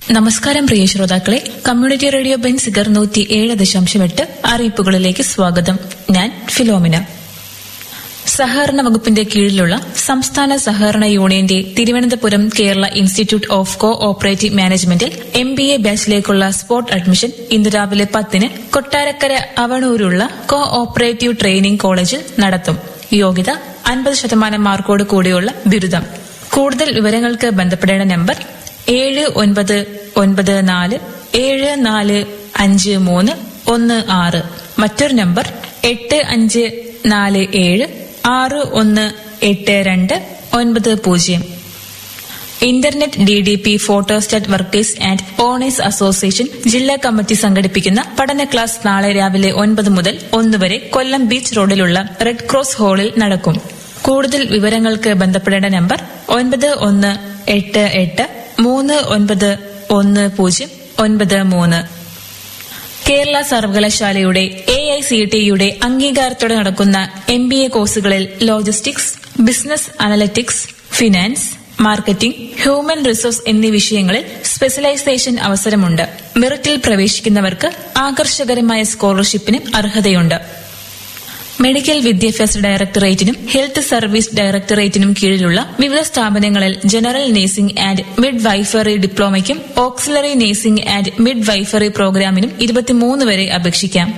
നമസ്കാരം പ്രിയ ശ്രോതാക്കളെ community radio Benziger നൂറ്റി ഏഴ് ദശാംശം എട്ട് അറിയിപ്പുകളിലേക്ക് സ്വാഗതം ഞാൻ ഫിലോമിന സഹകരണ വകുപ്പിന്റെ കീഴിലുള്ള സംസ്ഥാന സഹകരണ യൂണിയന്റെ Thiruvananthapuram Kerala institute of co operative മാനേജ്മെന്റിൽ എം ബി എ ബാച്ചിലേക്കുള്ള സ്പോട്ട് അഡ്മിഷൻ ഇന്ന് രാവിലെ പത്തിന് കൊട്ടാരക്കര അവണൂരുള്ള കോ ഓപ്പറേറ്റീവ് ട്രെയിനിംഗ് കോളേജിൽ നടത്തും യോഗ്യത അൻപത് ശതമാനം മാർക്കോട് കൂടിയുള്ള ബിരുദം കൂടുതൽ വിവരങ്ങൾക്ക് ബന്ധപ്പെടേണ്ട നമ്പർ ഏഴ് ഒൻപത് ഒൻപത് നാല് ഏഴ് നാല് അഞ്ച് മൂന്ന് ഒന്ന് ആറ് മറ്റൊരു നമ്പർ എട്ട് അഞ്ച് നാല് ഏഴ് ആറ് ഒന്ന് എട്ട് രണ്ട് ഒൻപത് പൂജ്യം internet D D P photostat workers and owners association ജില്ലാ കമ്മിറ്റി സംഘടിപ്പിക്കുന്ന പഠന ക്ലാസ് നാളെ രാവിലെ ഒൻപത് മുതൽ ഒന്ന് വരെ കൊല്ലം ബീച്ച് റോഡിലുള്ള റെഡ് ക്രോസ് ഹാളിൽ നടക്കും കൂടുതൽ വിവരങ്ങൾക്ക് ബന്ധപ്പെടേണ്ട നമ്പർ ഒൻപത് ഒന്ന് എട്ട് എട്ട് മൂന്ന് ഒൻപത് ഒന്ന് പൂജ്യം ഒൻപത് മൂന്ന് കേരള സർവകലാശാലയുടെ എ ഐ സി ടിയുടെ അംഗീകാരത്തോടെ നടക്കുന്ന എം ബി എ കോഴ്സുകളിൽ logistics business analytics finance marketing human resource എന്നീ വിഷയങ്ങളിൽ സ്പെഷ്യലൈസേഷൻ അവസരമുണ്ട് മെറിറ്റിൽ പ്രവേശിക്കുന്നവർക്ക് ആകർഷകരമായ സ്കോളർഷിപ്പിന് അർഹതയുണ്ട് മെഡിക്കൽ വിദ്യാഭ്യാസ ഡയറക്ടറേറ്റിനും ഹെൽത്ത് സർവീസ് ഡയറക്ടറേറ്റിനും കീഴിലുള്ള വിവിധ സ്ഥാപനങ്ങളിൽ general nursing and midwifery ഡിപ്ലോമയ്ക്കും auxiliary nursing and midwifery പ്രോഗ്രാമിനും ഇരുപത്തിമൂന്ന് വരെ അപേക്ഷിക്കാം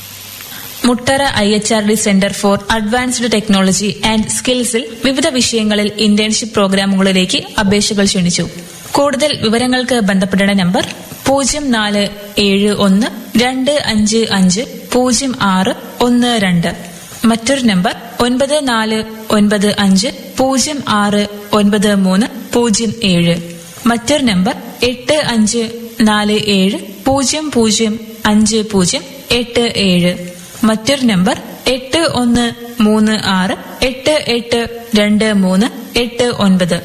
Muttara I H R D centre for advanced technology and സ്കിൽസിൽ വിവിധ വിഷയങ്ങളിൽ ഇന്റേൺഷിപ്പ് പ്രോഗ്രാമുകളിലേക്ക് അപേക്ഷകൾ ക്ഷണിച്ചു കൂടുതൽ വിവരങ്ങൾക്ക് ബന്ധപ്പെടേണ്ട നമ്പർ പൂജ്യം നാല് ഏഴ് ഒന്ന് രണ്ട് അഞ്ച് അഞ്ച് പൂജ്യം ആറ് ഒന്ന് രണ്ട് മറ്റൊരു നമ്പർ ഒൻപത് നാല് ഒൻപത് അഞ്ച് പൂജ്യം ആറ് ഒൻപത് മൂന്ന് പൂജ്യം ഏഴ് മറ്റൊരു നമ്പർ എട്ട് അഞ്ച് നാല് ഏഴ് പൂജ്യം പൂജ്യം അഞ്ച് പൂജ്യം എട്ട് ഏഴ് മറ്റൊരു നമ്പർ എട്ട് ഒന്ന് മൂന്ന് ആറ് എട്ട് എട്ട് രണ്ട് മൂന്ന് എട്ട് ഒൻപത്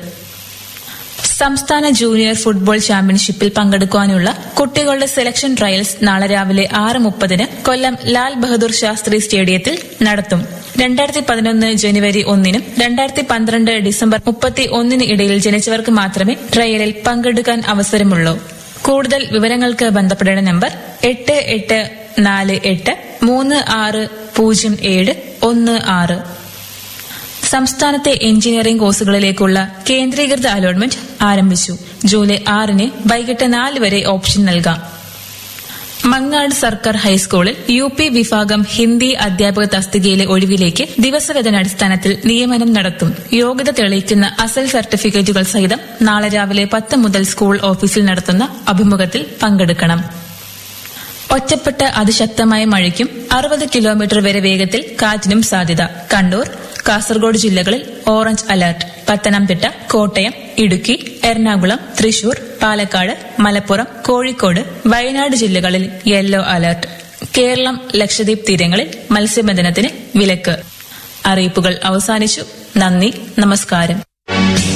സംസ്ഥാന ജൂനിയർ ഫുട്ബോൾ ചാമ്പ്യൻഷിപ്പിൽ പങ്കെടുക്കാനുള്ള കുട്ടികളുടെ സെലക്ഷൻ ട്രയൽസ് നാളെ രാവിലെ ആറ് മുപ്പതിന് കൊല്ലം ലാൽ ബഹദൂർ ശാസ്ത്രി സ്റ്റേഡിയത്തിൽ നടത്തും രണ്ടായിരത്തി പതിനൊന്ന് ജനുവരി ഒന്നിനും രണ്ടായിരത്തി പന്ത്രണ്ട് ഡിസംബർ മുപ്പത്തി ഒന്നിന് ഇടയിൽ ജനിച്ചവർക്ക് മാത്രമേ ട്രയലിൽ പങ്കെടുക്കാൻ അവസരമുള്ളൂ കൂടുതൽ വിവരങ്ങൾക്ക് ബന്ധപ്പെടേണ്ട നമ്പർ എട്ട് എട്ട് നാല് എട്ട് മൂന്ന് ആറ് പൂജ്യം ഏഴ് ഒന്ന് ആറ് സംസ്ഥാനത്തെ എഞ്ചിനീയറിംഗ് കോഴ്സുകളിലേക്കുള്ള കേന്ദ്രീകൃത അലോട്ട്മെന്റ് ആരംഭിച്ചു ജൂലൈ ആറിന് വൈകിട്ട് നാല് വരെ ഓപ്ഷൻ നൽകാം മങ്ങാട് സർക്കാർ ഹൈസ്കൂളിൽ യു പി വിഭാഗം ഹിന്ദി അധ്യാപക തസ്തികയിലെ ഒഴിവിലേക്ക് ദിവസവേതനാടിസ്ഥാനത്തിൽ നിയമനം നടത്തും യോഗ്യത തെളിയിക്കുന്ന അസൽ സർട്ടിഫിക്കറ്റുകൾ സഹിതം നാളെ രാവിലെ പത്ത് മുതൽ സ്കൂൾ ഓഫീസിൽ നടത്തുന്ന അഭിമുഖത്തിൽ പങ്കെടുക്കണം ഒറ്റപ്പെട്ട അതിശക്തമായ മഴയ്ക്കും അറുപത് കിലോമീറ്റർ വരെ വേഗത്തിൽ കാറ്റിനും സാധ്യത കണ്ണൂർ കാസർഗോഡ് ജില്ലകളിൽ ഓറഞ്ച് അലർട്ട് പത്തനംതിട്ട കോട്ടയം ഇടുക്കി എറണാകുളം തൃശൂർ പാലക്കാട് മലപ്പുറം കോഴിക്കോട് വയനാട് ജില്ലകളിൽ യെല്ലോ അലർട്ട് കേരളം ലക്ഷദ്വീപ് തീരങ്ങളിൽ മത്സ്യബന്ധനത്തിന് വിലക്ക് അറിയിപ്പുകൾ അവസാനിച്ചു നന്ദി നമസ്കാരം